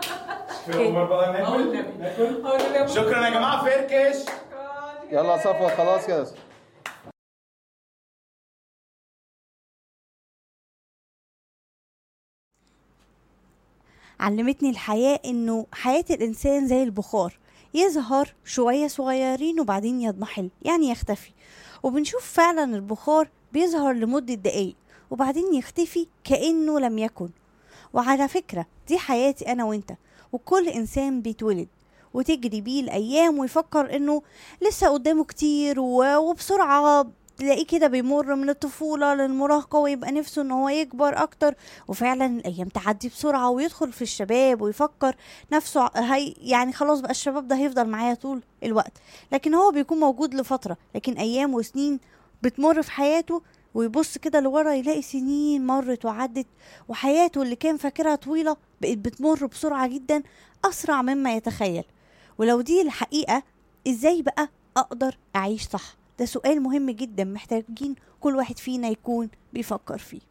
في عمر بقى ناكل ناكل شكرا يا جماعه فركش يلا صفوة خلاص كده علمتني الحياة إنه حياة الإنسان زي البخار يظهر شوية صغيرين وبعدين يضمحل يعني يختفي وبنشوف فعلا البخار بيظهر لمدة دقايق وبعدين يختفي كأنه لم يكن وعلى فكرة دي حياتي أنا وإنت وكل إنسان بيتولد وتجري بيه الأيام ويفكر إنه لسه قدامه كتير و- وبسرعة تلاقيه كده بيمر من الطفولة للمراهقة ويبقى نفسه إن هو يكبر أكتر وفعلا الأيام تعدي بسرعة ويدخل في الشباب ويفكر نفسه ع- هي يعني خلاص بقى الشباب ده هيفضل معايا طول الوقت لكن هو بيكون موجود لفترة لكن أيام وسنين بتمر في حياته ويبص كده لورا يلاقي سنين مرت وعدت وحياته اللي كان فاكرها طويلة بقت بتمر بسرعة جدا أسرع مما يتخيل ولو دي الحقيقة إزاي بقى أقدر أعيش صح ده سؤال مهم جدا محتاجين كل واحد فينا يكون بيفكر فيه